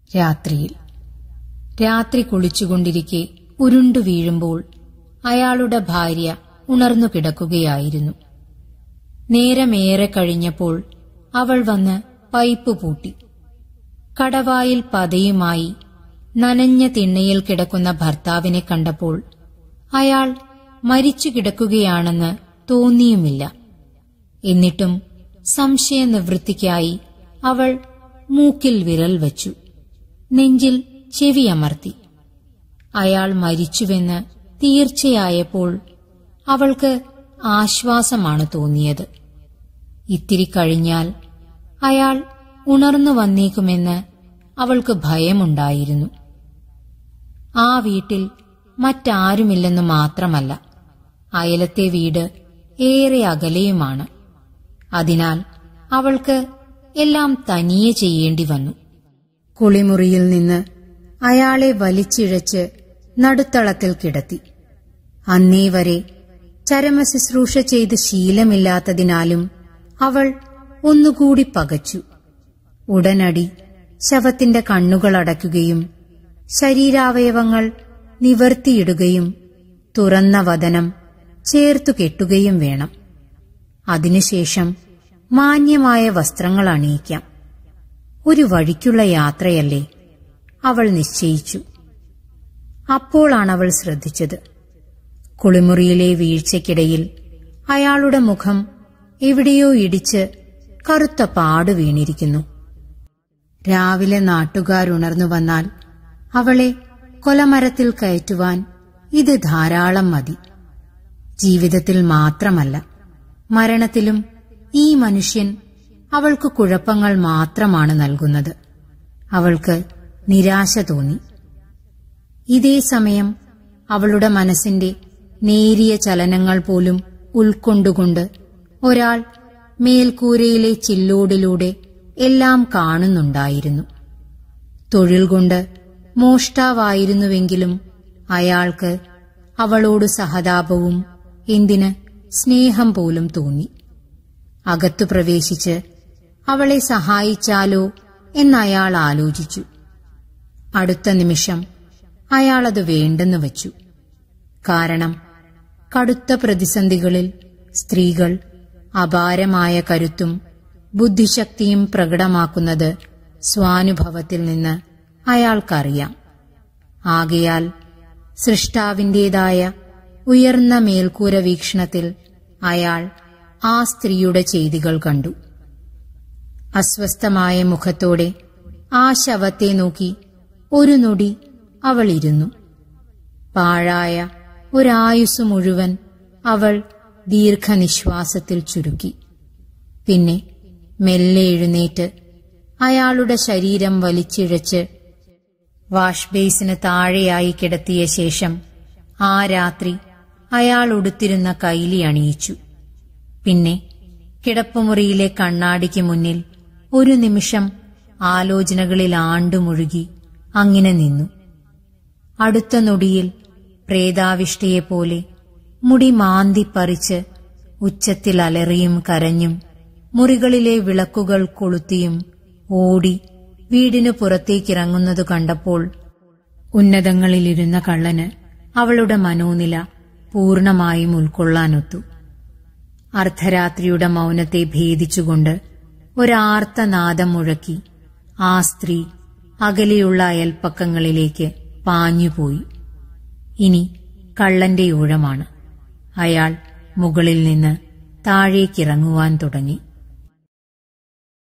രാത്രിയിൽ രാത്രി കുളിച്ചുകൊണ്ടിരിക്കെ ഉരുണ്ടു വീഴുമ്പോൾ അയാളുടെ ഭാര്യ ഉണർന്നു കിടക്കുകയായിരുന്നു നേരമേറെ കഴിഞ്ഞപ്പോൾ അവൾ വന്ന് പൈപ്പ് പൂട്ടി കടവായിൽ പതയുമായി നനഞ്ഞ തിണ്ണയിൽ കിടക്കുന്ന ഭർത്താവിനെ കണ്ടപ്പോൾ അയാൾ മരിച്ചു കിടക്കുകയാണെന്ന് തോന്നിയുമില്ല എന്നിട്ടും സംശയ നിവൃത്തിക്കായി അവൾ മൂക്കിൽ വിരൽ വച്ചു നെഞ്ചിൽ ചെവിയമർത്തി അയാൾ മരിച്ചുവെന്ന് തീർച്ചയായപ്പോൾ അവൾക്ക് ആശ്വാസമാണ് തോന്നിയത് ഇത്തിരി കഴിഞ്ഞാൽ അയാൾ ഉണർന്നു വന്നേക്കുമെന്ന് അവൾക്ക് ഭയമുണ്ടായിരുന്നു ആ വീട്ടിൽ മറ്റാരുമില്ലെന്ന് മാത്രമല്ല അയലത്തെ വീട് ഏറെ അകലെയുമാണ് അതിനാൽ അവൾക്ക് എല്ലാം തനിയെ ചെയ്യേണ്ടി വന്നു കുളിമുറിയിൽ നിന്ന് അയാളെ വലിച്ചിഴച്ച് നടുത്തളത്തിൽ കിടത്തി അന്നേ വരെ ചരമശുശ്രൂഷ ചെയ്ത് ശീലമില്ലാത്തതിനാലും അവൾ ഒന്നുകൂടി പകച്ചു ഉടനടി ശവത്തിന്റെ കണ്ണുകൾ അടയ്ക്കുകയും ശരീരാവയവങ്ങൾ നിവർത്തിയിടുകയും തുറന്ന വദനം ചേർത്തു കെട്ടുകയും വേണം അതിനുശേഷം മാന്യമായ വസ്ത്രങ്ങൾ അണിയിക്കാം ഒരു വഴിക്കുള്ള യാത്രയല്ലേ അവൾ നിശ്ചയിച്ചു അപ്പോളാണ് അവൾ ശ്രദ്ധിച്ചത് കുളിമുറിയിലെ വീഴ്ചയ്ക്കിടയിൽ അയാളുടെ മുഖം എവിടെയോ ഇടിച്ച് കറുത്ത പാട് വീണിരിക്കുന്നു രാവിലെ നാട്ടുകാരുണർന്നു വന്നാൽ അവളെ കൊലമരത്തിൽ കയറ്റുവാൻ ഇത് ധാരാളം മതി ജീവിതത്തിൽ മാത്രമല്ല മരണത്തിലും ഈ മനുഷ്യൻ അവൾക്ക് കുഴപ്പങ്ങൾ മാത്രമാണ് നൽകുന്നത് അവൾക്ക് നിരാശ തോന്നി ഇതേ സമയം അവളുടെ മനസ്സിന്റെ നേരിയ ചലനങ്ങൾ പോലും ഉൾക്കൊണ്ടുകൊണ്ട് ഒരാൾ മേൽക്കൂരയിലെ ചില്ലോടിലൂടെ എല്ലാം കാണുന്നുണ്ടായിരുന്നു തൊഴിൽ കൊണ്ട് മോഷ്ടാവായിരുന്നുവെങ്കിലും അയാൾക്ക് അവളോട് സഹതാപവും എന്തിന് സ്നേഹം പോലും തോന്നി അകത്തു പ്രവേശിച്ച് അവളെ സഹായിച്ചാലോ എന്നയാൾ ആലോചിച്ചു അടുത്ത നിമിഷം അയാളത് വേണ്ടെന്ന് വച്ചു കാരണം കടുത്ത പ്രതിസന്ധികളിൽ സ്ത്രീകൾ അപാരമായ കരുത്തും ബുദ്ധിശക്തിയും പ്രകടമാക്കുന്നത് സ്വാനുഭവത്തിൽ നിന്ന് അയാൾക്കറിയാം ആകയാൽ സൃഷ്ടാവിന്റേതായ ഉയർന്ന മേൽക്കൂര വീക്ഷണത്തിൽ അയാൾ ആ സ്ത്രീയുടെ ചെയ്തികൾ കണ്ടു അസ്വസ്ഥമായ മുഖത്തോടെ ആ ശവത്തെ നോക്കി ഒരു നൊടി അവൾ ഇരുന്നു പാഴായ ഒരായുസ് മുഴുവൻ അവൾ ദീർഘനിശ്വാസത്തിൽ ചുരുക്കി പിന്നെ മെല്ലെ എഴുന്നേറ്റ് അയാളുടെ ശരീരം വലിച്ചിഴച്ച് വാഷ് ബേസിന് താഴെയായി കിടത്തിയ ശേഷം ആ രാത്രി അയാൾ ഉടുത്തിരുന്ന കൈലി അണിയിച്ചു പിന്നെ കിടപ്പുമുറിയിലെ കണ്ണാടിക്ക് മുന്നിൽ ഒരു നിമിഷം ആലോചനകളിൽ ആണ്ടുമുഴുകി അങ്ങനെ നിന്നു അടുത്ത നൊടിയിൽ പ്രേതാവിഷ്ടയെപ്പോലെ മുടി മാന്തി പറിച്ച് ഉച്ചത്തിൽ അലറിയും കരഞ്ഞും മുറികളിലെ വിളക്കുകൾ കൊളുത്തിയും ഓടി വീടിനു പുറത്തേക്കിറങ്ങുന്നത് കണ്ടപ്പോൾ ഉന്നതങ്ങളിലിരുന്ന കള്ളന് അവളുടെ മനോനില പൂർണമായും ഉൾക്കൊള്ളാനൊത്തു അർദ്ധരാത്രിയുടെ മൗനത്തെ ഭേദിച്ചുകൊണ്ട് ഒരാർത്തനാദം മുഴക്കി ആ സ്ത്രീ അകലെയുള്ള അയൽപ്പക്കങ്ങളിലേക്ക് പാഞ്ഞുപോയി ഇനി കള്ളന്റെ ഊഴമാണ് അയാൾ മുകളിൽ നിന്ന് താഴേക്കിറങ്ങുവാൻ തുടങ്ങി